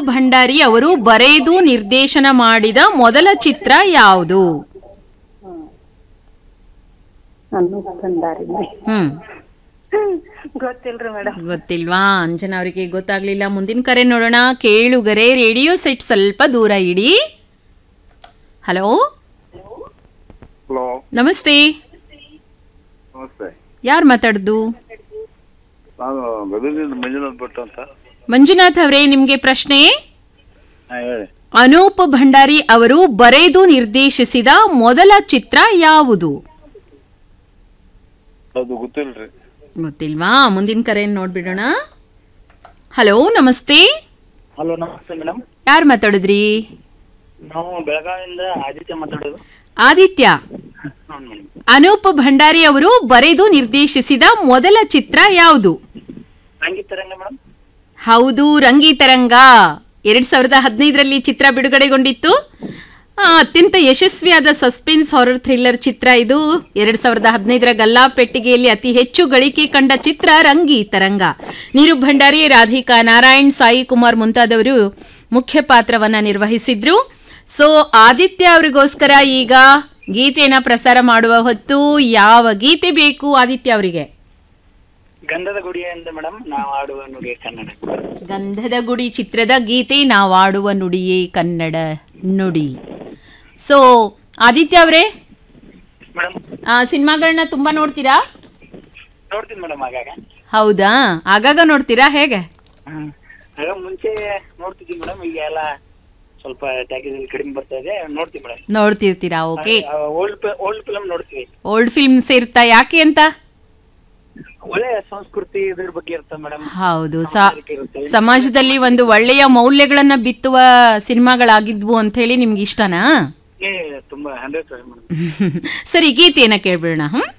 ಭಂಡಾರಿ ಅವರು ಬರೆದು ನಿರ್ದೇಶನ ಮಾಡಿದ ಮೊದಲ ಚಿತ್ರ ಯಾವುದು ಅನ್ನು ಭಂಡಾರಿ ಹ್ಮ್ ಗೊತ್ತಿಲ್ರಿ ಮೇಡಮ್ ಗೊತ್ತಿಲ್ವಾ ಅಂಜನಾ ಅವರಿಗೆ ಗೊತ್ತಾಗ್ಲಿಲ್ಲ ಮುಂದಿನ ಕರೆ ನೋಡೋಣ ಕೇಳುಗರೆ ರೇಡಿಯೋ ಸೆಟ್ ಸ್ವಲ್ಪ ದೂರ ಇಡಿ ಹಲೋ ಹಲೋ ನಮಸ್ತೆ ನಮಸ್ತೆ ಯಾರು ಮಾತಾಡ್ದು ನಾನು ಗದಗಿನಿಂದ ಮಂಜುನಾಥ್ ಭಟ್ ಅಂತ ಮಂಜುನಾಥ್ ಅವರೇ ನಿಮ್ಗೆ ಪ್ರಶ್ನೆ ಹಾ ಹೇಳಿ ಅನೂಪ್ ಭಂಡಾರಿ ಅವರು ಬರೆದು ನಿರ್ದೇಶಿಸಿದ ಮೊದಲ ಚಿತ್ರ ಯಾವುದು ಅದು ಗೊತ್ತಿಲ್ರಿ ಗೊತ್ತಿಲ್ವಾ ಮುಂದಿನ ಕರೆ ನೋಡ್ಬಿಡೋಣ ಹಲೋ ನಮಸ್ತೆ ಹಲೋ ನಮಸ್ತೆ ಮೇಡಮ್ ಯಾರು ಮಾತಾಡಿದ್ರಿ ನಾವು ಬೆಳಗಾವಿಯಿಂದ ಆದಿತ್ಯ ಮಾತಾಡೋದು ಆದಿತ್ಯ ಹೌದು ಮೇಡಮ್ ಅನೂಪ್ ಭಂಡಾರಿ ಅವರು ಬರೆದು ನಿರ್ದೇಶಿಸಿದ ಮೊದಲ ಚಿತ್ರ ಯಾವುದು ಸಂಗೀತರಂಗ ಮೇಡಮ್ ಹೌದು ರಂಗಿತರಂಗ ಎರಡ್ ಸಾವಿರದ ಹದಿನೈದರಲ್ಲಿ ಚಿತ್ರ ಬಿಡುಗಡೆಗೊಂಡಿತ್ತು ಆ, ಅತ್ಯಂತ ಯಶಸ್ವಿಯಾದ ಸಸ್ಪೆನ್ಸ್ ಹಾರರ್ ಥ್ರಿಲ್ಲರ್ ಚಿತ್ರ ಇದು ಎರಡ್ ಸಾವಿರದ ಹದಿನೈದರ ಗಲ್ಲಾ ಪೆಟ್ಟಿಗೆಯಲ್ಲಿ ಅತಿ ಹೆಚ್ಚು ಗಳಿಕೆ ಕಂಡ ಚಿತ್ರ ರಂಗಿ ತರಂಗ ನೀರು ಭಂಡಾರಿ ರಾಧಿಕಾ ನಾರಾಯಣ್ ಸಾಯಿ ಕುಮಾರ್ ಮುಂತಾದವರು ಮುಖ್ಯ ಪಾತ್ರವನ್ನ ನಿರ್ವಹಿಸಿದ್ರು ಸೊ ಆದಿತ್ಯ ಅವರಿಗೋಸ್ಕರ ಈಗ ಗೀತೆನ ಪ್ರಸಾರ ಮಾಡುವ ಹೊತ್ತು ಯಾವ ಗೀತೆ ಬೇಕು ಆದಿತ್ಯ ಅವರಿಗೆ ಗಂಧದ ಗುಡಿಯಿಂದ ಮೇಡಮ್ ನಾವು ಆಡುವ ನುಡಿ ಕನ್ನಡ ಗಂಧದ ಗುಡಿ ಚಿತ್ರದ ಗೀತೆ ನಾವಾಡುವ ನುಡಿಯೇ ಕನ್ನಡ ನುಡಿ ಸೊ ಆದಿತ್ಯ ಅವರೇ ಮೇಡಮ್ ಸಿನಿಮಾಗಳನ್ನ ತುಂಬಾ ನೋಡ್ತೀರಾ ನೋಡ್ತೀನಿ ಮೇಡಮ್ ಆಗಾಗ ಹೌದಾ ಆಗಾಗ ನೋಡ್ತೀರಾ ಹೇಗೆ ಹ್ಮ್. ಆಗ ಮುಂಚೆ ನೋಡ್ತಿದ್ವಿ ಮೇಡಮ್ ಈಗ ಎಲ್ಲ ಸ್ವಲ್ಪ ಟ್ಯಾಕೇಜ್ ಕಡಿಮೆ ಬರ್ತಾ ಇದೆ ನೋಡ್ತೀವಿ ಮೇಡಮ್ ನೋಡ್ತಿರ್ತೀರಾ ಓಕೆ ಓಲ್ಡ್ ಓಲ್ಡ್ ಫಿಲಮ್ ನೋಡ್ತೀವಿ ಓಲ್ಡ್ ಫಿಲ್ಮ್ಸ್ ಇರ್ತಾ ಯಾಕೆ ಅಂತ ಒಳ್ಳೆ ಸಂಸ್ಕೃತಿ ಇದ್ರ ಬಗ್ಗೆ ಇರುತ್ತೆ ಮೇಡಮ್ ಹೌದು ಸ- ಸಮಾಜದಲ್ಲಿ ಒಂದು ಒಳ್ಳೆಯ ಮೌಲ್ಯಗಳನ್ನ ಬಿತ್ತುವ ಸಿನಿಮಾಗಳಾಗಿದ್ವು ಅಂತ ಹೇಳಿ ನಿಮ್ಗೆ ಇಷ್ಟನಾ ತುಂಬಾ ಹಂಡ್ರೆಡ್ ಮೇಡಮ್ ಸರಿ ಗೀತೆಯನ್ನ ಕೇಳ್ಬಿಡೋಣ ಹ್ಮ್